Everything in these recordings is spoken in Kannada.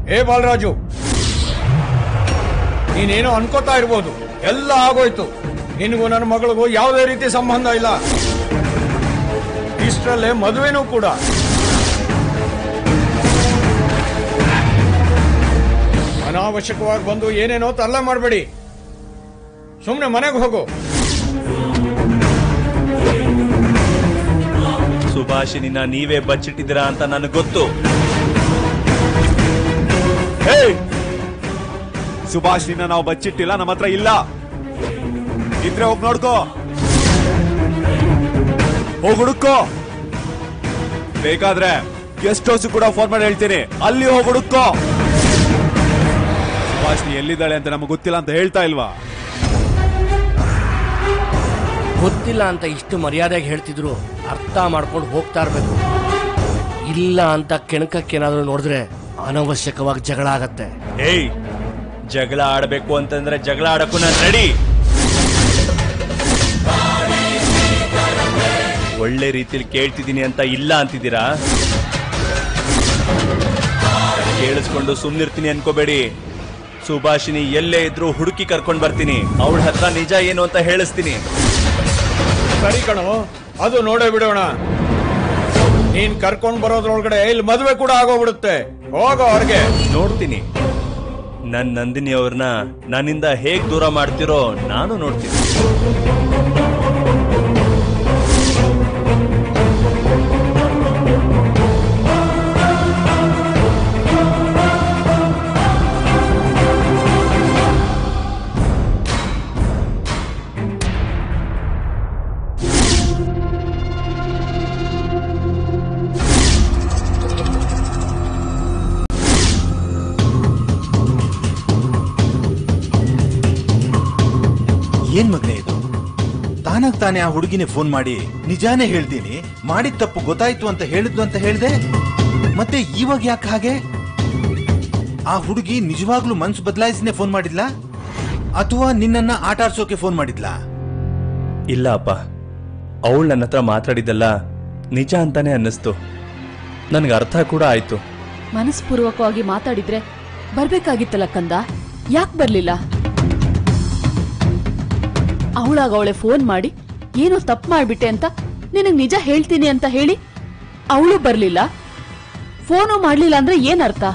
ಏ ಬಾಲರಾಜು ನೀನೇನೋ ಅನ್ಕೋತಾ ಇರ್ಬೋದು ಎಲ್ಲ ಆಗೋಯ್ತು ನಿನಗೂ ನನ್ನ ಮಗಳಿಗೂ ಯಾವುದೇ ರೀತಿ ಸಂಬಂಧ ಇಲ್ಲ ಇಷ್ಟರಲ್ಲೇ ಮದುವೆನೂ ಕೂಡ ಅನಾವಶ್ಯಕವಾಗಿ ಬಂದು ಏನೇನೋ ತರಲೆ ಮಾಡಬೇಡಿ ಸುಮ್ಮನೆ ಮನೆಗೆ ಹೋಗು ಸುಭಾಷಿನಿನ ನೀವೇ ಬಚ್ಚಿಟ್ಟಿದ್ದೀರಾ ಅಂತ ನನಗೆ ಗೊತ್ತು ಸುಭಾಷ್ನಿನ ನಾವು ಬಚ್ಚಿಟ್ಟಿಲ್ಲ ನಮ್ಮ ಹತ್ರ ಇಲ್ಲ ಇದ್ರೆ ಹೋಗಿ ನೋಡ್ಕೋ ಹೋಗ್ ಹುಡುಕೋ ಬೇಕಾದ್ರೆ ಗೆಸ್ಟ್ ಹೌಸ್ ಕೂಡ ಫೋನ್ ಮಾಡಿ ಹೇಳ್ತೀನಿ ಅಲ್ಲಿ ಹೋಗಿ ಹುಡುಕೋ ಸುಭಾಷ್ನಿ ಎಲ್ಲಿದ್ದಾಳೆ ಅಂತ ನಮಗೆ ಗೊತ್ತಿಲ್ಲ ಅಂತ ಹೇಳ್ತಾ ಇಲ್ವಾ ಗೊತ್ತಿಲ್ಲ ಅಂತ ಇಷ್ಟು ಮರ್ಯಾದೆಗೆ ಹೇಳ್ತಿದ್ರು ಅರ್ಥ ಮಾಡ್ಕೊಂಡು ಹೋಗ್ತಾ ಇರ್ಬೇಕು ಇಲ್ಲ ಅಂತ ಕೆಣಕಕ್ಕೇನಾದ್ರೂ ನೋಡಿದ್ರೆ ಅನವಶ್ಯಕವಾಗಿ ಜಗಳ ಆಗತ್ತೆ ಏಯ್ ಜಗಳ ಆಡಬೇಕು ಅಂತಂದ್ರೆ ಜಗಳ ಆಡಕ್ಕೂ ನಾನು ರೆಡಿ ಒಳ್ಳೆ ರೀತಿಲಿ ಕೇಳ್ತಿದ್ದೀನಿ ಅಂತ ಇಲ್ಲ ಅಂತಿದ್ದೀರಾ ಕೇಳಿಸ್ಕೊಂಡು ಸುಮ್ನಿರ್ತೀನಿ ಅನ್ಕೋಬೇಡಿ ಸುಭಾಷಿನಿ ಎಲ್ಲೇ ಇದ್ರು ಹುಡುಕಿ ಕರ್ಕೊಂಡ್ ಬರ್ತೀನಿ ಅವಳ ಹತ್ರ ನಿಜ ಏನು ಅಂತ ಹೇಳಿಸ್ತೀನಿ ಸರಿ ಕಣೋ ಅದು ನೋಡೇ ಬಿಡೋಣ ನೀನ್ ಕರ್ಕೊಂಡ್ ಬರೋದ್ರೊಳಗಡೆ ಇಲ್ಲಿ ಮದುವೆ ಕೂಡ ಆಗೋಗ್ಬಿಡುತ್ತೆ ಹೋಗೋ ಅವ್ರಿಗೆ ನೋಡ್ತೀನಿ ನನ್ ನಂದಿನಿ ಅವ್ರನ್ನ ನನ್ನಿಂದ ಹೇಗ್ ದೂರ ಮಾಡ್ತಿರೋ ನಾನು ನೋಡ್ತೀನಿ ಏನ್ ಮಗನೇ ಇದು ತಾನಾಗ್ ತಾನೇ ಆ ಹುಡುಗಿನೇ ಫೋನ್ ಮಾಡಿ ನಿಜಾನೇ ಹೇಳ್ತೀನಿ ಮಾಡಿದ ತಪ್ಪು ಗೊತ್ತಾಯ್ತು ಅಂತ ಹೇಳಿದ್ಲು ಅಂತ ಹೇಳ್ದೆ ಮತ್ತೆ ಇವಾಗ ಯಾಕೆ ಹಾಗೆ ಆ ಹುಡುಗಿ ನಿಜವಾಗ್ಲೂ ಮನ್ಸು ಬದಲಾಯಿಸಿನೇ ಫೋನ್ ಮಾಡಿದ್ಲಾ ಅಥವಾ ನಿನ್ನನ್ನ ಆಟ ಆಡ್ಸೋಕೆ ಫೋನ್ ಮಾಡಿದ್ಲಾ ಇಲ್ಲ ಅಪ್ಪ ಅವಳು ನನ್ನ ಹತ್ರ ಮಾತಾಡಿದ್ದಲ್ಲ ನಿಜ ಅಂತಾನೆ ಅನ್ನಿಸ್ತು ನನ್ಗೆ ಅರ್ಥ ಕೂಡ ಆಯ್ತು ಮನಸ್ಪೂರ್ವಕವಾಗಿ ಮಾತಾಡಿದ್ರೆ ಬರ್ಬೇಕಾಗಿತ್ತಲ್ಲ ಕಂದ ಯಾಕೆ ಬರ್ಲಿಲ್ಲ ಅವಳಾಗ ಅವಳೆ ಫೋನ್ ಮಾಡಿ ಏನೋ ತಪ್ಪು ಮಾಡ್ಬಿಟ್ಟೆ ಅಂತ ನಿನಗ್ ನಿಜ ಹೇಳ್ತೀನಿ ಅಂತ ಹೇಳಿ ಅವಳು ಬರ್ಲಿಲ್ಲ ಫೋನು ಮಾಡ್ಲಿಲ್ಲ ಅಂದ್ರೆ ಏನ್ ಅರ್ಥ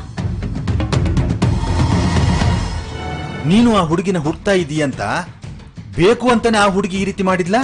ನೀನು ಆ ಹುಡುಗಿನ ಹುಡ್ತಾ ಇದೀಯಂತ ಬೇಕು ಅಂತಾನೆ ಆ ಹುಡುಗಿ ಈ ರೀತಿ ಮಾಡಿದ್ಲಾ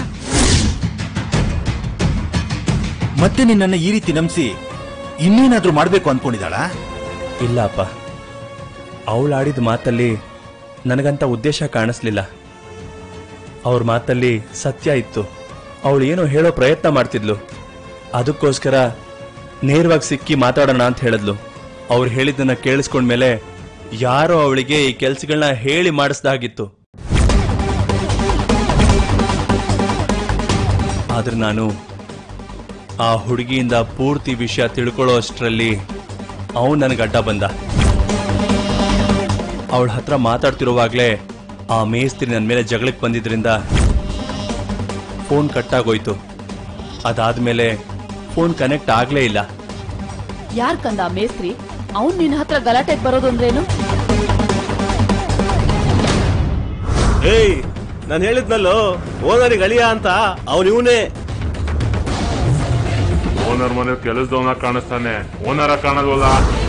ಮತ್ತೆ ನಿನ್ನನ್ನ ಈ ರೀತಿ ನಂಬಿಸಿ ಇನ್ನೇನಾದ್ರೂ ಮಾಡ್ಬೇಕು ಅನ್ಕೊಂಡಿದ್ದಾಳಾ ಇಲ್ಲ ಅಪ್ಪ ಅವಳು ಆಡಿದ ಮಾತಲ್ಲಿ ನನಗಂತ ಉದ್ದೇಶ ಕಾಣಿಸ್ಲಿಲ್ಲ ಅವ್ರ ಮಾತಲ್ಲಿ ಸತ್ಯ ಇತ್ತು ಅವಳು ಏನೋ ಹೇಳೋ ಪ್ರಯತ್ನ ಮಾಡ್ತಿದ್ಲು ಅದಕ್ಕೋಸ್ಕರ ನೇರವಾಗಿ ಸಿಕ್ಕಿ ಮಾತಾಡೋಣ ಅಂತ ಹೇಳಿದ್ಲು ಅವ್ರು ಹೇಳಿದ್ದನ್ನ ಕೇಳಿಸ್ಕೊಂಡ್ಮೇಲೆ ಯಾರೋ ಅವಳಿಗೆ ಈ ಕೆಲ್ಸಗಳನ್ನ ಹೇಳಿ ಮಾಡಿಸ್ದಾಗಿತ್ತು ಆದ್ರೆ ನಾನು ಆ ಹುಡುಗಿಯಿಂದ ಪೂರ್ತಿ ವಿಷಯ ತಿಳ್ಕೊಳ್ಳೋ ಅಷ್ಟರಲ್ಲಿ ಅವನು ನನಗೆ ಅಡ್ಡ ಬಂದ ಅವಳ ಹತ್ರ ಮಾತಾಡ್ತಿರುವಾಗ್ಲೇ ಆ ಮೇಸ್ತ್ರಿ ನನ್ನ ಮೇಲೆ ಜಗಳಕ್ಕೆ ಬಂದಿದ್ರಿಂದ ಫೋನ್ ಕಟ್ಟಾಗೋಯ್ತು ಅದಾದ್ಮೇಲೆ ಫೋನ್ ಕನೆಕ್ಟ್ ಆಗ್ಲೇ ಇಲ್ಲ ಯಾರ್ ಕಂದ ಆ ಮೇಸ್ತ್ರಿ ಅವ್ನ್ ನಿನ್ನ ಹತ್ರ ಗಲಾಟೆಗ್ ಬರೋದು ಅಂದ್ರೇನು ಏಯ್ ನಾನು ಹೇಳಿದ್ನಲ್ಲೋ ಓನರಿಗೆ ಅಳಿಯ ಅಂತ ಅವನು ಇವನೇ ಓನರ್ ಮನೆ ಕೆಲಸದವನ ಕಾಣಿಸ್ತಾನೆ ಓನರ ಕಾಣಲ್ವಲ್ಲ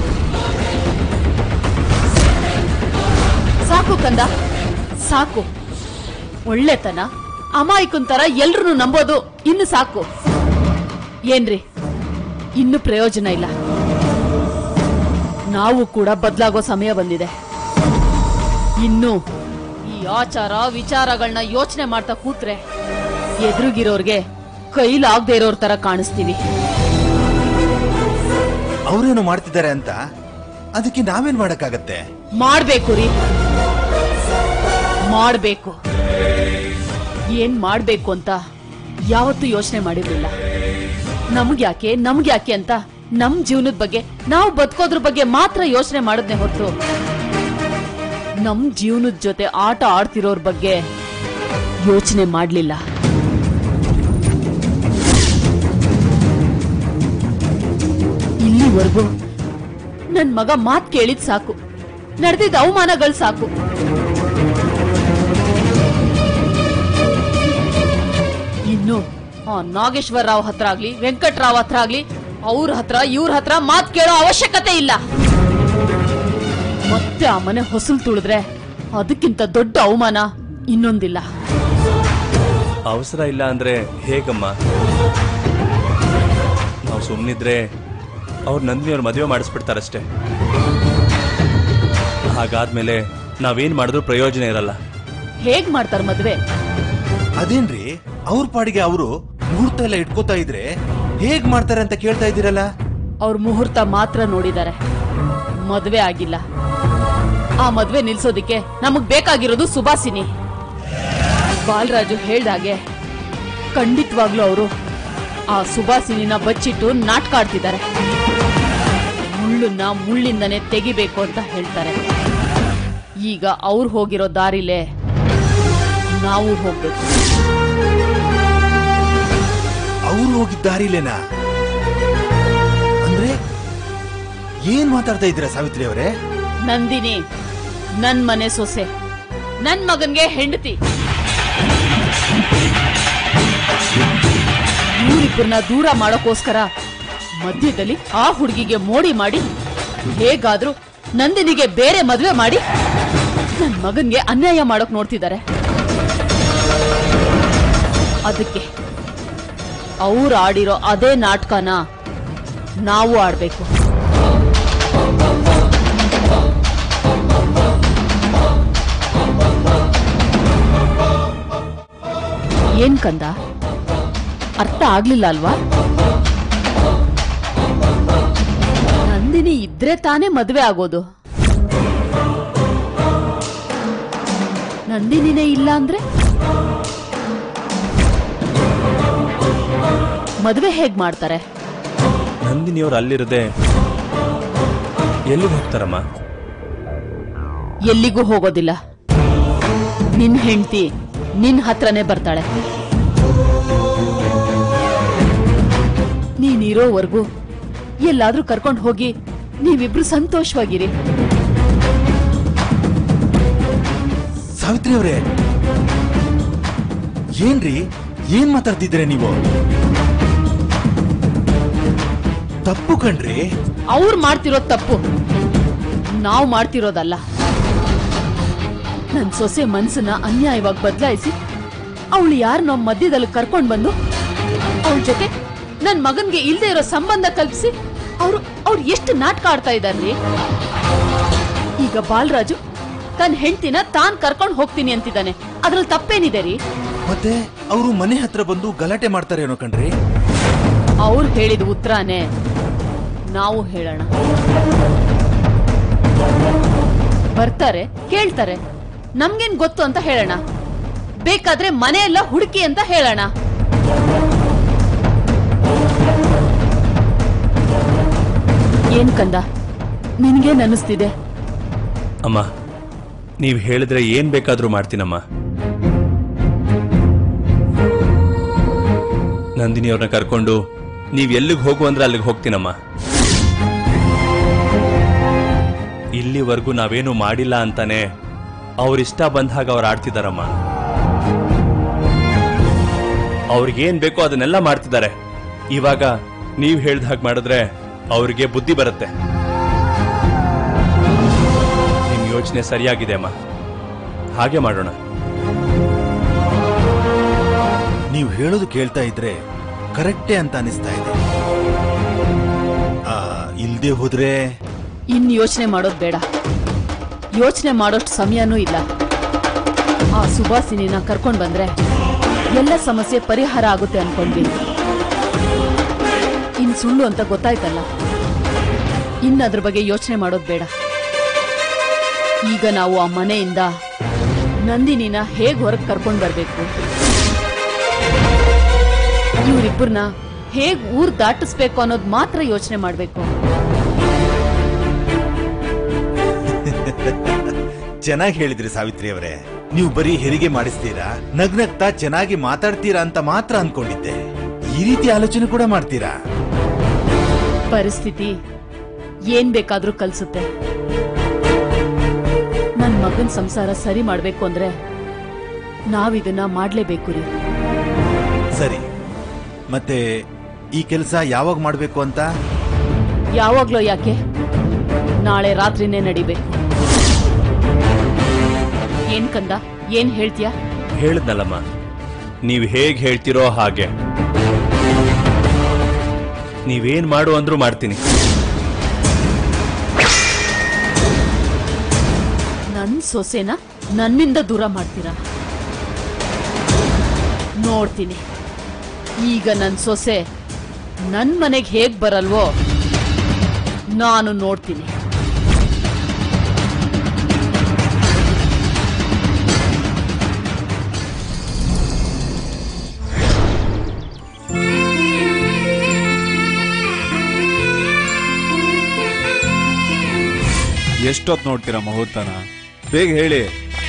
ಸಾಕು ಕಂದ ಸಾಕು ಒಳ್ಳೆತನ ಅಮಾಯಕನ್ ತರ ಎಲ್ರು ನಂಬೋದು ಇನ್ನು ಸಾಕು ಏನ್ರಿ ಇನ್ನು ಪ್ರಯೋಜನ ಇಲ್ಲ ನಾವು ಕೂಡ ಬದಲಾಗೋ ಸಮಯ ಬಂದಿದೆ ಇನ್ನು ಈ ಆಚಾರ ವಿಚಾರಗಳನ್ನ ಯೋಚನೆ ಮಾಡ್ತಾ ಕೂತ್ರೆ ಎದುರುಗಿರೋರ್ಗೆ ಕೈಲಾಗ್ದೇ ಇರೋರ್ ತರ ಕಾಣಿಸ್ತೀವಿ ಅವ್ರೇನು ಮಾಡ್ತಿದ್ದಾರೆ ಅಂತ ಅದಕ್ಕೆ ನಾವೇನ್ ಮಾಡಕ್ಕಾಗತ್ತೆ ಮಾಡ್ಬೇಕು ರೀ ಮಾಡ್ಬೇಕು ಏನ್ ಮಾಡ್ಬೇಕು ಅಂತ ಯಾವತ್ತೂ ಯೋಚನೆ ಮಾಡಿರ್ಲಿಲ್ಲ ನಮ್ಗ್ಯಾಕೆ ನಮ್ಗ್ಯಾಕೆ ಅಂತ ನಮ್ ಜೀವನದ ಬಗ್ಗೆ ನಾವು ಬದುಕೋದ್ರ ಬಗ್ಗೆ ಮಾತ್ರ ಯೋಚನೆ ಮಾಡದ್ನೆ ಹೊರತು ನಮ್ ಜೀವನದ ಜೊತೆ ಆಟ ಆಡ್ತಿರೋರ್ ಬಗ್ಗೆ ಯೋಚನೆ ಮಾಡ್ಲಿಲ್ಲ ಇಲ್ಲಿವರೆಗೂ ನನ್ ಮಗ ಮಾತ್ ಕೇಳಿದ್ ಸಾಕು ನಡೆದಿದ್ದ ಅವಮಾನಗಳು ಸಾಕು ಇನ್ನು ಆ ನಾಗೇಶ್ವರ ರಾವ್ ಹತ್ರ ಆಗ್ಲಿ ವೆಂಕಟ್ರಾವ್ ಹತ್ರ ಆಗ್ಲಿ ಅವ್ರ ಹತ್ರ ಇವ್ರ ಹತ್ರ ಮಾತ್ ಕೇಳೋ ಅವಶ್ಯಕತೆ ಇಲ್ಲ ಮತ್ತೆ ಆ ಮನೆ ಹೊಸಲು ತುಳಿದ್ರೆ ಅದಕ್ಕಿಂತ ದೊಡ್ಡ ಅವಮಾನ ಇನ್ನೊಂದಿಲ್ಲ ಅವಸರ ಇಲ್ಲ ಅಂದ್ರೆ ಹೇಗಮ್ಮ ನಾವು ಸುಮ್ಮನಿದ್ರೆ ಅವ್ರು ನಂದಿನಿಯವ್ರ ಮದುವೆ ಮಾಡಿಸ್ಬಿಡ್ತಾರಷ್ಟೇ ಹಾಗಾದ್ಮೇಲೆ ನಾವೇನ್ ಮಾಡಿದ್ರು ಪ್ರಯೋಜನ ಇರಲ್ಲ ಹೇಗ್ ಮಾಡ್ತಾರ ಮದ್ವೆ ಅದೇನ್ರಿ ಅವ್ರ ಪಾಡಿಗೆ ಅವರು ಮುಹೂರ್ತ ಎಲ್ಲ ಇಟ್ಕೋತಾ ಇದ್ರೆ ಹೇಗ್ ಮಾಡ್ತಾರೆ ಅಂತ ಕೇಳ್ತಾ ಇದ್ದೀರಲ್ಲ ಅವ್ರ ಮುಹೂರ್ತ ಮಾತ್ರ ನೋಡಿದ್ದಾರೆ ಮದ್ವೆ ಆಗಿಲ್ಲ ಆ ಮದ್ವೆ ನಿಲ್ಸೋದಿಕ್ಕೆ ನಮಗ್ ಬೇಕಾಗಿರೋದು ಸುಭಾಸಿನಿ ಬಾಲರಾಜು ಹೇಳ್ದಾಗೆ ಖಂಡಿತವಾಗ್ಲೂ ಅವರು ಆ ಸುಭಾಸಿನಿನ ಬಚ್ಚಿಟ್ಟು ನಾಟಕ ಆಡ್ತಿದ್ದಾರೆ ಮುಳ್ಳುನ್ನ ಮುಳ್ಳಿಂದನೇ ತೆಗಿಬೇಕು ಅಂತ ಹೇಳ್ತಾರೆ ಈಗ ಅವ್ರು ಹೋಗಿರೋ ದಾರಿಲೇ ನಾವು ಹೋಗ್ಬೇಕು ಅವ್ರು ಹೋಗಿದ್ದಾರಿಲೇನಾ ಅಂದ್ರೆ ಏನ್ ಮಾತಾಡ್ತಾ ಇದ್ದೀರಾ ಸಾವಿತ್ರಿ ಅವರೇ ನಂದಿನಿ ನನ್ ಮನೆ ಸೊಸೆ ನನ್ ಮಗನ್ಗೆ ಹೆಂಡತಿ ಇವರಿಬ್ಬರನ್ನ ದೂರ ಮಾಡೋಕೋಸ್ಕರ ಮಧ್ಯದಲ್ಲಿ ಆ ಹುಡುಗಿಗೆ ಮೋಡಿ ಮಾಡಿ ಹೇಗಾದ್ರೂ ನಂದಿನಿಗೆ ಬೇರೆ ಮದ್ವೆ ಮಾಡಿ ನನ್ ಮಗನ್ಗೆ ಅನ್ಯಾಯ ಮಾಡೋಕ್ ನೋಡ್ತಿದ್ದಾರೆ ಅದಕ್ಕೆ ಅವ್ರು ಆಡಿರೋ ಅದೇ ನಾಟಕನ ನಾವು ಆಡ್ಬೇಕು ಏನ್ ಕಂದ ಅರ್ಥ ಆಗ್ಲಿಲ್ಲ ಅಲ್ವಾ ನಂದಿನಿ ಇದ್ರೆ ತಾನೇ ಮದ್ವೆ ಆಗೋದು ನಂದಿನಿನೇ ಇಲ್ಲ ಅಂದ್ರೆ ಮದ್ವೆ ಹೇಗ್ ಮಾಡ್ತಾರೆ ನಂದಿನಿಯವ್ರು ಅಲ್ಲಿರದೆ ಎಲ್ಲಿಗೆ ಹೋಗ್ತಾರಮ್ಮ ಎಲ್ಲಿಗೂ ಹೋಗೋದಿಲ್ಲ ನಿನ್ ಹೆಂಡತಿ ನಿನ್ ಹತ್ರನೇ ಬರ್ತಾಳೆ ನೀನಿರೋವರೆಗೂ ಎಲ್ಲಾದ್ರೂ ಕರ್ಕೊಂಡು ಹೋಗಿ ನೀವಿಬ್ರು ಸಂತೋಷವಾಗಿರಿ ಸಾವಿತ್ರಿ ಅವರೇ ಏನ್ರಿ ಏನ್ ಮಾತಾಡ್ತಿದ್ದೀರಾ ನೀವು ತಪ್ಪು ಕಣ್ರಿ ಅವ್ರು ಮಾಡ್ತಿರೋದ್ ತಪ್ಪು ನಾವು ಮಾಡ್ತಿರೋದಲ್ಲ ನನ್ ಸೊಸೆ ಮನ್ಸನ್ನ ಅನ್ಯಾಯವಾಗಿ ಬದಲಾಯಿಸಿ ಅವಳು ಯಾರು ನಮ್ಮ ಮಧ್ಯದಲ್ಲಿ ಕರ್ಕೊಂಡ್ ಬಂದು ಅವಳ ಜೊತೆ ನನ್ ಮಗನ್ಗೆ ಇಲ್ದೇ ಇರೋ ಸಂಬಂಧ ಕಲ್ಪಿಸಿ ಅವ್ರು ಅವ್ರು ಎಷ್ಟು ನಾಟಕ ಆಡ್ತಾ ಇದ್ದಾರ್ರಿ ಈಗ ಬಾಲರಾಜು ತನ್ನ ಹೆಂಡತಿನ ತಾನ್ ಕರ್ಕೊಂಡ್ ಹೋಗ್ತೀನಿ ಅಂತಿದ್ದಾನೆ ಅದ್ರಲ್ಲಿ ತಪ್ಪೇನಿದೆ ರೀ ಮತ್ತೆ ಅವರು ಮನೆ ಹತ್ರ ಬಂದು ಗಲಾಟೆ ಮಾಡ್ತಾರೇನೋ ಕಣ್ರಿ ಅವ್ರು ಹೇಳಿದ ಉತ್ತರನೇ ನಾವು ಹೇಳೋಣ ಬರ್ತಾರೆ ಕೇಳ್ತಾರೆ ನಮ್ಗೇನ್ ಗೊತ್ತು ಅಂತ ಹೇಳೋಣ ಬೇಕಾದ್ರೆ ಮನೆಯೆಲ್ಲ ಹುಡುಕಿ ಅಂತ ಹೇಳೋಣ ಏನ್ ಕಂದ ನಿನ್ಗೇನ್ ಅನಿಸ್ತಿದೆ ಅಮ್ಮ ನೀವು ಹೇಳಿದ್ರೆ ಏನ್ ಬೇಕಾದ್ರೂ ಮಾಡ್ತೀನಮ್ಮ ನಂದಿನಿಯವ್ರನ್ನ ಕರ್ಕೊಂಡು ನೀವ್ ಎಲ್ಲಿಗೆ ಹೋಗು ಅಂದ್ರೆ ಅಲ್ಲಿಗೆ ಹೋಗ್ತೀನಮ್ಮ ಇಲ್ಲಿವರೆಗೂ ನಾವೇನು ಮಾಡಿಲ್ಲ ಅಂತಾನೆ ಅವ್ರಿಷ್ಟ ಬಂದ ಹಾಗೆ ಅವ್ರು ಆಡ್ತಿದಾರಮ್ಮ ಅವ್ರಿಗೇನ್ ಬೇಕೋ ಅದನ್ನೆಲ್ಲ ಮಾಡ್ತಿದ್ದಾರೆ ಇವಾಗ ನೀವ್ ಹೇಳ್ದ ಹಾಗೆ ಮಾಡಿದ್ರೆ ಅವ್ರಿಗೆ ಬುದ್ಧಿ ಬರುತ್ತೆ ನಿಮ್ ಯೋಚನೆ ಸರಿಯಾಗಿದೆ ಅಮ್ಮ ಹಾಗೆ ಮಾಡೋಣ ನೀವು ಹೇಳೋದು ಕೇಳ್ತಾ ಇದ್ರೆ ಕರೆಕ್ಟೇ ಅಂತ ಅನಿಸ್ತಾ ಇದೆ ಆ, ಇಲ್ದೇ ಹೋದ್ರೆ ಇನ್ ಯೋಚನೆ ಮಾಡೋದ್ ಬೇಡ ಯೋಚನೆ ಮಾಡೋಷ್ಟು ಸಮಯನೂ ಇಲ್ಲ ಆ ಸುಭಾಸಿನಿನ ಕರ್ಕೊಂಡ್ ಬಂದ್ರೆ ಎಲ್ಲ ಸಮಸ್ಯೆ ಪರಿಹಾರ ಆಗುತ್ತೆ ಅನ್ಕೊಂಡ್ವಿ ಇನ್ ಸುಳ್ಳು ಅಂತ ಗೊತ್ತಾಯ್ತಲ್ಲ ಇನ್ ಅದ್ರ ಬಗ್ಗೆ ಯೋಚನೆ ಮಾಡೋದ್ ಬೇಡ ಈಗ ನಾವು ಆ ಮನೆಯಿಂದ ನಂದಿನಿನ ಹೇಗ್ ಹೊರಗ್ ಕರ್ಕೊಂಡ್ ಬರ್ಬೇಕು ಇವ್ರಿಬ್ಬರನ್ನ ಹೇಗ್ ಊರ್ ದಾಟಿಸ್ಬೇಕು ಅನ್ನೋದ್ ಮಾತ್ರ ಯೋಚನೆ ಮಾಡ್ಬೇಕು ಚೆನ್ನಾಗಿ ಹೇಳಿದ್ರಿ ಸಾವಿತ್ರಿ ಅವರೇ ನೀವು ಬರೀ ಹೆರಿಗೆ ಮಾಡಿಸ್ತೀರಾ ನಗ್ನಗ್ತಾ ಚೆನ್ನಾಗಿ ಮಾತಾಡ್ತೀರಾ ಅಂತ ಮಾತ್ರ ಅನ್ಕೊಂಡಿದ್ದೆ ಈ ರೀತಿ ಆಲೋಚನೆ ಕೂಡ ಮಾಡ್ತೀರಾ ಪರಿಸ್ಥಿತಿ ಏನ್ ಬೇಕಾದ್ರೂ ಕಲ್ಸುತ್ತೆ ನನ್ ಮಗನ್ ಸಂಸಾರ ಸರಿ ಮಾಡ್ಬೇಕು ಅಂದ್ರೆ ನಾವಿದನ್ನ ಮಾಡ್ಲೇಬೇಕು ರೀ ಸರಿ ಮತ್ತೆ ಈ ಕೆಲಸ ಯಾವಾಗ ಮಾಡ್ಬೇಕು ಅಂತ ಯಾವಾಗ್ಲೋ ಯಾಕೆ ನಾಳೆ ರಾತ್ರಿನೇ ನಡಿಬೇಕು ಏನ್ ಕಂದ ಏನ್ ಹೇಳ್ತೀಯಾ ಹೇಳಿದ್ನಲ್ಲಮ್ಮ ನೀವು ಹೇಗೆ ಹೇಳ್ತಿರೋ ಹಾಗೆ ನೀವೇನ್ ಮಾಡು ಅಂದ್ರೂ ಮಾಡ್ತೀನಿ ನನ್ ಸೊಸೆನ ನನ್ನಿಂದ ದೂರ ಮಾಡ್ತೀರಾ ನೋಡ್ತೀನಿ ಈಗ ನನ್ ಸೊಸೆ ನನ್ ಮನೆಗೆ ಹೇಗ್ ಬರಲ್ವೋ ನಾನು ನೋಡ್ತೀನಿ ಎಷ್ಟೊತ್ ನೋಡ್ತೀರಾ ಮುಹೂರ್ತನ ಬೇಗ ಹೇಳಿ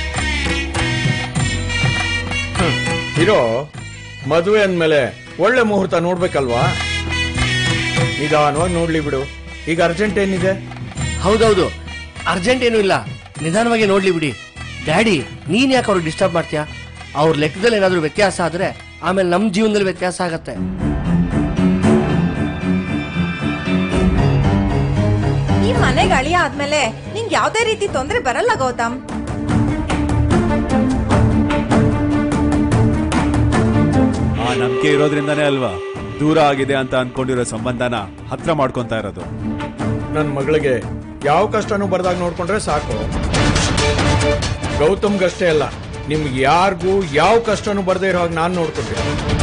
ಇರೋ ಮದುವೆ ಅಂದ್ಮೇಲೆ ಒಳ್ಳೆ ಮುಹೂರ್ತ ನೋಡ್ಬೇಕಲ್ವಾ ನಿಧಾನವಾಗಿ ನೋಡ್ಲಿ ಬಿಡು ಈಗ ಅರ್ಜೆಂಟ್ ಏನಿದೆ ಹೌದೌದು ಅರ್ಜೆಂಟ್ ಏನೂ ಇಲ್ಲ ನಿಧಾನವಾಗಿ ನೋಡ್ಲಿ ಬಿಡಿ ಡ್ಯಾಡಿ ನೀನ್ ಯಾಕೆ ಅವ್ರಿಗೆ ಡಿಸ್ಟರ್ಬ್ ಮಾಡ್ತೀಯಾ ಅವ್ರ ಲೆಕ್ಕದಲ್ಲಿ ಏನಾದ್ರೂ ವ್ಯತ್ಯಾಸ ಆದ್ರೆ ಆಮೇಲೆ ನಮ್ ಜೀವನದಲ್ಲಿ ವ್ಯತ್ಯಾಸ ಆಗತ್ತೆ ಈ ಮನೆಗೆ ಅಳಿಯ ಆದ್ಮೇಲೆ ನಿಂಗೆ ಯಾವ್ದೇ ರೀತಿ ತೊಂದ್ರೆ ಬರಲ್ಲ ಗೌತಮ್ ಆ ನಂಬಿಕೆ ಇರೋದ್ರಿಂದಾನೇ ಅಲ್ವಾ ದೂರ ಆಗಿದೆ ಅಂತ ಅನ್ಕೊಂಡಿರೋ ಸಂಬಂಧನ ಹತ್ರ ಮಾಡ್ಕೊಂತಾ ಇರೋದು ನನ್ನ ಮಗಳಿಗೆ ಯಾವ ಕಷ್ಟನೂ ಬರ್ದಾಗ ನೋಡ್ಕೊಂಡ್ರೆ ಸಾಕು ಗೌತಮ್ಗಷ್ಟೇ ಅಲ್ಲ ನಿಮ್ಗೆ ಯಾರಿಗೂ ಯಾವ ಕಷ್ಟನೂ ಬರ್ದೇ ಇರೋ ಹಾಗೆ ನಾನು ನೋಡ್ಕೊಂಡೆ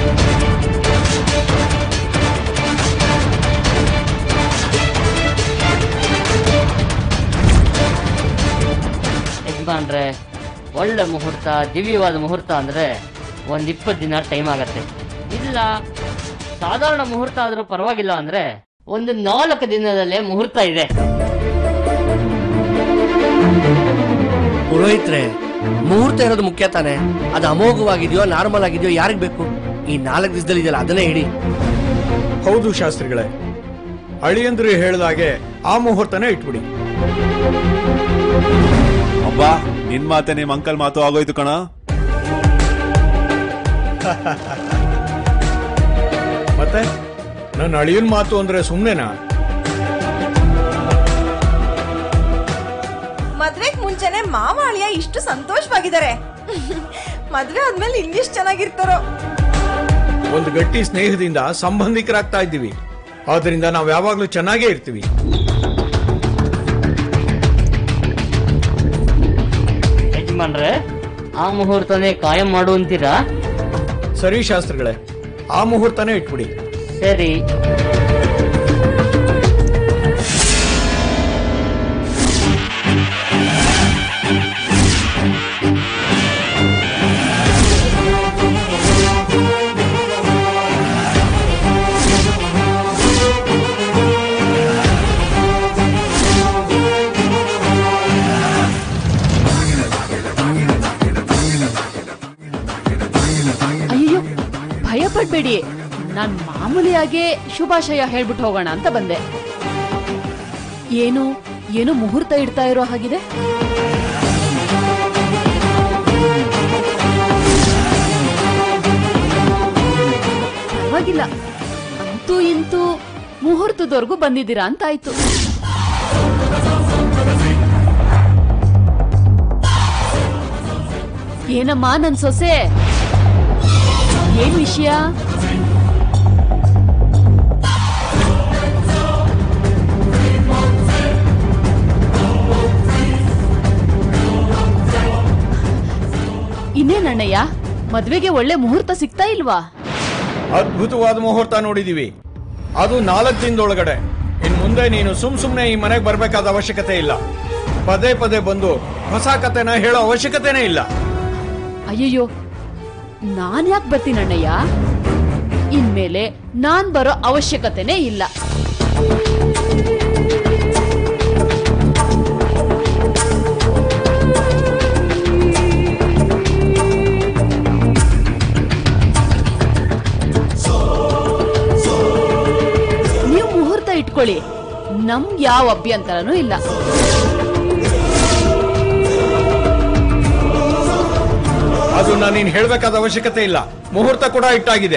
ಯಜಮಾನ್ರೆ ಒಳ್ಳೆ ಮುಹೂರ್ತ ದಿವ್ಯವಾದ ಮುಹೂರ್ತ ಅಂದ್ರೆ ಒಂದ್ ಇಪ್ಪತ್ತು ದಿನ ಟೈಮ್ ಆಗತ್ತೆ ಇಲ್ಲ ಸಾಧಾರಣ ಮುಹೂರ್ತ ಆದ್ರೂ ಪರವಾಗಿಲ್ಲ ಅಂದ್ರೆ ಒಂದು ನಾಲ್ಕು ದಿನದಲ್ಲೇ ಮುಹೂರ್ತ ಇದೆ ಪುರೋಹಿತ್ರೆ ಮುಹೂರ್ತ ಇರೋದು ಮುಖ್ಯ ತಾನೆ ಅದು ಅಮೋಘವಾಗಿದೆಯೋ ನಾರ್ಮಲ್ ಆಗಿದೆಯೋ ಯಾರಿಗ್ ಬೇಕು ಈ ನಾಲ್ಕು ದಿವಸದಲ್ಲಿ ಇದೆಯಲ್ಲ ಅದನ್ನೇ ಹೇಳಿ ಹೌದು ಶಾಸ್ತ್ರಿಗಳೇ ಅಳಿಯಂದ್ರು ಹೇಳ್ದಾಗೆ ಆ ಮುಹೂರ್ತನೇ ಇಟ್ಬಿಡಿ ಅಬ್ಬಾ ನಿನ್ ಮಾತೆ ನಿಮ್ ಅಂಕಲ್ ಮಾತು ಆಗೋಯ್ತು ಕಣ ಮತ್ತೆ ನನ್ನ ಅಳಿಯನ್ ಮಾತು ಅಂದ್ರೆ ಸುಮ್ನೆನಾ ಮದ್ವೆಗ್ ಮುಂಚೆನೆ ಮಾವ ಅಳಿಯ ಇಷ್ಟು ಸಂತೋಷವಾಗಿದ್ದಾರೆ ಮದ್ವೆ ಆದ್ಮೇಲೆ ಇನ್ನಿಷ್ಟು ಚೆನ್ನಾಗಿರ್ತಾರೋ ಒಂದು ಗಟ್ಟಿ ಸ್ನೇಹದಿಂದ ಸಂಬಂಧಿಕರಾಗ್ತಾ ಇದ್ದೀವಿ ಆದ್ರಿಂದ ನಾವ್ ಯಾವಾಗ್ಲೂ ಚೆನ್ನಾಗೇ ಇರ್ತೀವಿ ಯಜಮಾನ್ರೆ ಆ ಮುಹೂರ್ತನೇ ಕಾಯಂ ಮಾಡು ಅಂತೀರಾ ಸರಿ ಶಾಸ್ತ್ರಿಗಳೇ ಆ ಮುಹೂರ್ತನೇ ಇಟ್ಬಿಡಿ ಸರಿ ಅಯ್ಯೋ ಭಯ ಪಡ್ಬೇಡಿ ನಾನ್ ಮಾಮೂಲಿಯಾಗೆ ಶುಭಾಶಯ ಹೇಳ್ಬಿಟ್ಟು ಹೋಗೋಣ ಅಂತ ಬಂದೆ ಏನು ಏನು ಮುಹೂರ್ತ ಇಡ್ತಾ ಇರೋ ಹಾಗಿದೆ ಪರವಾಗಿಲ್ಲ ಅಂತೂ ಇಂತೂ ಮುಹೂರ್ತದವರೆಗೂ ಬಂದಿದ್ದೀರಾ ಅಂತ ಆಯ್ತು ಏನಮ್ಮ ನನ್ ಸೊಸೆ ಏನ್ ವಿಷಯ ಇನ್ನೇನಣ್ಣಯ್ಯ ಮದ್ವೆಗೆ ಒಳ್ಳೆ ಮುಹೂರ್ತ ಸಿಗ್ತಾ ಇಲ್ವಾ ಅದ್ಭುತವಾದ ಮುಹೂರ್ತ ನೋಡಿದೀವಿ ಅದು ನಾಲ್ಕು ದಿನದೊಳಗಡೆ ಇನ್ ಮುಂದೆ ನೀನು ಸುಮ್ ಸುಮ್ನೆ ಈ ಮನೆಗೆ ಬರ್ಬೇಕಾದ ಅವಶ್ಯಕತೆ ಇಲ್ಲ ಪದೇ ಪದೇ ಬಂದು ಹೊಸ ಕತೆನ ಹೇಳೋ ಅವಶ್ಯಕತೆನೇ ಇಲ್ಲ ಅಯ್ಯಯ್ಯೋ ನಾನ್ ಯಾಕೆ ಬರ್ತೀನಣ್ಣಯ್ಯ ಇನ್ಮೇಲೆ ನಾನ್ ಬರೋ ಅವಶ್ಯಕತೆನೇ ಇಲ್ಲ ನೀವು ಮುಹೂರ್ತ ಇಟ್ಕೊಳ್ಳಿ ನಮ್ ಯಾವ ಅಭ್ಯಂತರನೂ ಇಲ್ಲ ಅದು ನಾನು ನೀನ್ ಹೇಳ್ಬೇಕಾದ ಅವಶ್ಯಕತೆ ಇಲ್ಲ ಮುಹೂರ್ತ ಕೂಡ ಇಟ್ಟಾಗಿದೆ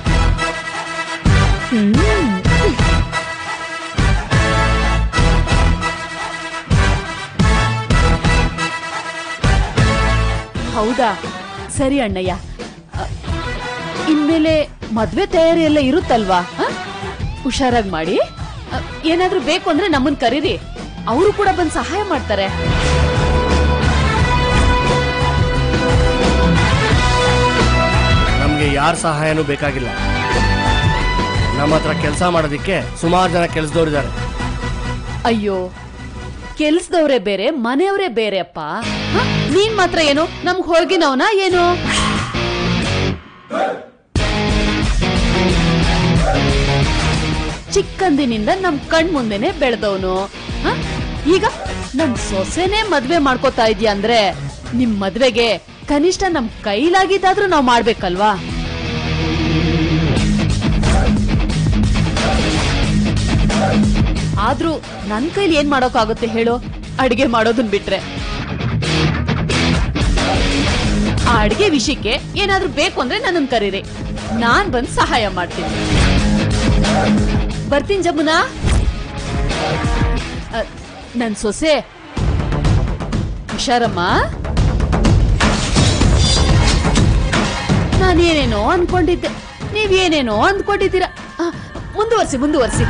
ಹೌದಾ ಸರಿ ಅಣ್ಣಯ್ಯ ಅ, ಇನ್ಮೇಲೆ ಮದ್ವೆ ತಯಾರಿ ಎಲ್ಲ ಇರುತ್ತಲ್ವಾ ಹ? ಹುಷಾರಾಗಿ ಮಾಡಿ ಅ, ಏನಾದ್ರೂ ಬೇಕು ಅಂದ್ರೆ ನಮ್ಮನ್ ಕರೀರಿ ಅವರು ಕೂಡ ಬಂದ್ ಸಹಾಯ ಮಾಡ್ತಾರೆ ನಮ್ಗೆ ಯಾರ ಸಹಾಯನೂ ಬೇಕಾಗಿಲ್ಲ ನಮ್ಮ ಹತ್ರ ಕೆಲಸ ಮಾಡೋದಿಕ್ಕೆ ಸುಮಾರು ಜನ ಕೆಲಸದವ್ರಿದ್ದಾರೆ ಅಯ್ಯೋ ಕೆಲ್ಸದವ್ರೆ ಬೇರೆ ಮನೆಯವರೇ ಬೇರೆ ಅಪ್ಪ ಹ? ನೀನ್ ಮಾತ್ರ ಏನು ನಮ್ಗ್ ಹೊರಗಿನವನ ಏನು ಚಿಕ್ಕಂದಿನಿಂದ ನಮ್ ಕಣ್ ಮುಂದೆನೆ ಬೆಳೆದವನು ಈಗ ನಮ್ ಸೊಸೆನೆ ಮದ್ವೆ ಮಾಡ್ಕೋತಾ ಇದೀಯ ಅಂದ್ರೆ ನಿಮ್ ಮದ್ವೆಗೆ ಕನಿಷ್ಠ ನಮ್ ಕೈಲಾಗಿದ್ದಾದ್ರೂ ನಾವ್ ಮಾಡ್ಬೇಕಲ್ವಾ ಆದ್ರೂ ನನ್ ಕೈಲಿ ಏನ್ ಮಾಡೋಕ್ಕಾಗುತ್ತೆ ಹೇಳು ಅಡಿಗೆ ಮಾಡೋದನ್ ಬಿಟ್ರೆ ಆ ಅಡಿಗೆ ವಿಷಯಕ್ಕೆ ಏನಾದ್ರೂ ಬೇಕು ಅಂದ್ರೆ ನನ್ನನ್ ಕರೀರಿ ನಾನ್ ಬಂದ್ ಸಹಾಯ ಮಾಡ್ತೀನಿ ಬರ್ತೀನಿ ಜಮುನಾ ಅ, ನನ್ ಸೊಸೆ ಹುಷಾರಮ್ಮ ನಾನೇನೇನೋ ಅನ್ಕೊಂಡಿದ್ದೆ ನೀವೇನೇನೋ ಅಂದ್ಕೊಂಡಿದ್ದೀರಾ ಆ, ಮುಂದುವರ್ಸಿ ಮುಂದುವರ್ಸಿ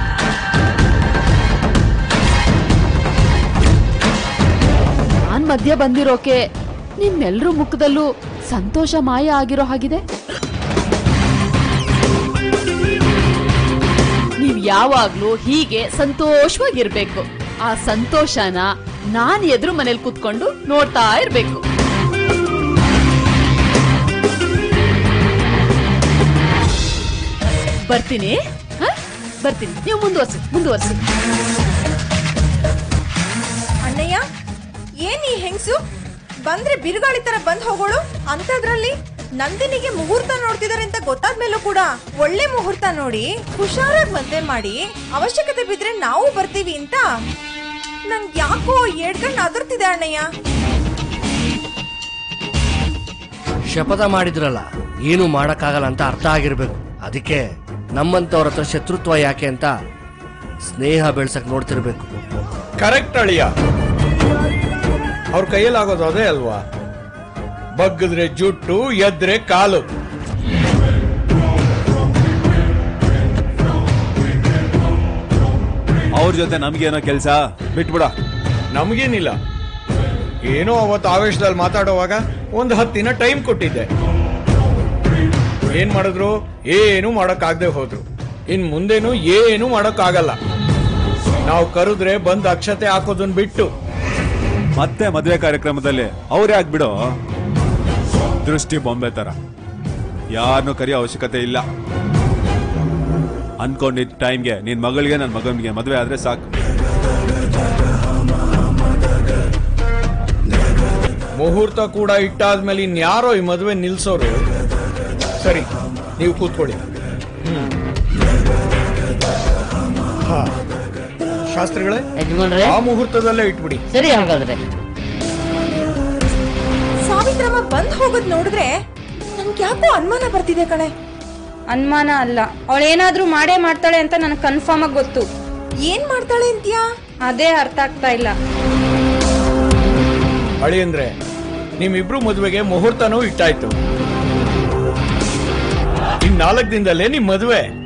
ನಾನ್ ಮಧ್ಯ ಬಂದಿರೋಕೆ ನಿಮ್ಮೆಲ್ರ ಮುಖದಲ್ಲೂ ಸಂತೋಷ ಮಾಯ ಆಗಿರೋ ಹಾಗಿದೆ ನೀವ್ ಯಾವಾಗ್ಲೂ ಹೀಗೆ ಸಂತೋಷವಾಗಿರ್ಬೇಕು ಆ ಸಂತೋಷನ ನಾನ್ ಎದುರು ಮನೇಲಿ ಕೂತ್ಕೊಂಡು ನೋಡ್ತಾ ಇರ್ಬೇಕು ಬರ್ತೀನಿ ಹ? ಬರ್ತೀನಿ ನೀವು ಮುಂದುವರ್ಸಿ ಮುಂದುವರ್ಸಿ ಅಣ್ಣಯ್ಯ ಏನ್ ಈ ಹೆಂಗ್ಸು ಬಂದ್ರೆ ಬಿರುಗಾಳಿ ತರ ಬಂದ್ ಹೋಗೋಳು ಅಂತದ್ರಲ್ಲಿ ನಂದಿನಿಗೆ ಮುಹೂರ್ತ ನೋಡ್ತಿದಾರೆ ಅಂತ ಗೊತ್ತಾದ್ಮೇಲೂ ಕೂಡ ಒಳ್ಳೆ ಮುಹೂರ್ತ ನೋಡಿ ಹುಷಾರಾಗಿ ಮದ್ವೆ ಮಾಡಿ ಅವಶ್ಯಕತೆ ಬಿದ್ರೆ ನಾವು ಬರ್ತೀವಿ ಅಂತ ನಂಗ್ ಯಾಕೋ ಏಡ್ಕಂಡ್ ಅದರ್ತಿದೆ ಅಣ್ಣಯ್ಯ ಶಪಥ ಮಾಡಿದ್ರಲ್ಲ ಏನು ಮಾಡಕ್ಕಾಗಲ್ಲ ಅಂತ ಅರ್ಥ ಆಗಿರ್ಬೇಕು ಅದಕ್ಕೆ ನಮ್ಮಂತವ್ರ ಹತ್ರ ಶತ್ರುತ್ವ ಯಾಕೆ ಅಂತ ಸ್ನೇಹ ಬೆಳ್ಸಕ್ ನೋಡ್ತಿರ್ಬೇಕು ಕರೆಕ್ಟ್ ಅಳಿಯ ಅವ್ರ ಕೈಯಲ್ಲಿ ಆಗೋದು ಅದೇ ಅಲ್ವಾ ಬಗ್ಗಿದ್ರೆ ಜುಟ್ಟು ಎದ್ರೆ ಕಾಲು ಅವ್ರ ಜೊತೆ ನಮ್ಗೇನೋ ಕೆಲಸ ಬಿಟ್ಬಿಡ ನಮಗೇನಿಲ್ಲ ಏನೋ ಅವತ್ತು ಆವೇಶದಲ್ಲಿ ಮಾತಾಡುವಾಗ ಒಂದು ಹತ್ತು ದಿನ ಟೈಮ್ ಕೊಟ್ಟಿದ್ದೆ ಏನ್ ಮಾಡಿದ್ರು ಏನು ಮಾಡಕ್ಕಾಗದೆ ಹೋದ್ರು ಇನ್ ಮುಂದೇನು ಏನು ಮಾಡಕ್ಕಾಗಲ್ಲ ನಾವು ಕರೆದ್ರೆ ಬಂದ್ ಅಕ್ಷತೆ ಹಾಕೋದನ್ ಬಿಟ್ಟು ಮತ್ತೆ ಮದುವೆ ಕಾರ್ಯಕ್ರಮದಲ್ಲಿ ಅವ್ರೇ ಆಗ್ಬಿಡು ದೃಷ್ಟಿ ಬೊಂಬೆ ತರ ಯಾರನ್ನೂ ಕರೆಯೋ ಅವಶ್ಯಕತೆ ಇಲ್ಲ ಅನ್ಕೊಂಡಿದ್ದ ಟೈಮ್ಗೆ ನಿನ್ ಮಗಳಿಗೆ ನನ್ನ ಮಗನಿಗೆ ಮದುವೆ ಆದ್ರೆ ಸಾಕು ಮುಹೂರ್ತ ಕೂಡ ಇಟ್ಟಾದ್ಮೇಲೆ ಇನ್ಯಾರೋ ಈ ಮದುವೆ ನಿಲ್ಸೋರು ಸರಿ ನೀವು ಕೂತ್ಕೊಳ್ಳಿ ಹ್ಮ್. ಹಾ. ಶಾಸ್ತ್ರಿಗಳೇ ಯಜಮಾನ್ರೆ ಆ ಮುಹೂರ್ತದಲ್ಲೇ ಇಟ್ಬಿಡಿ ಸರಿ ಹಾಗಾದ್ರೆ ಸಾವಿತ್ರಮ್ಮ ಬಂದ್ ಹೋಗೋದ್ ನೋಡಿದ್ರೆ ನಂಗೆ ಯಾಕೋ ಅನುಮಾನ ಬರ್ತಿದೆ ಕಣೆ ಅನುಮಾನ ಅಲ್ಲ ಅವಳೇನಾದ್ರೂ ಮಾಡೇ ಮಾಡ್ತಾಳೆ ಅಂತ ನನಗೆ ಕನ್ಫರ್ಮ್ ಆಗಿ ಗೊತ್ತು ಏನ್ ಮಾಡ್ತಾಳೆ ಅಂತ್ಯಾ ಅದೇ ಅರ್ಥ ಆಗ್ತಾ ಇಲ್ಲ ಅಳಿ ಅಂದ್ರೆ ನಿಮ್ಮಿಬ್ರು ಮದುವೆಗೆ ಮುಹೂರ್ತನೂ ಇಟ್ಟಾಯ್ತು ಇನ್ ನಾಲ್ಕು ದಿನದಲ್ಲೇ ನಿಮ್ ಮದುವೆ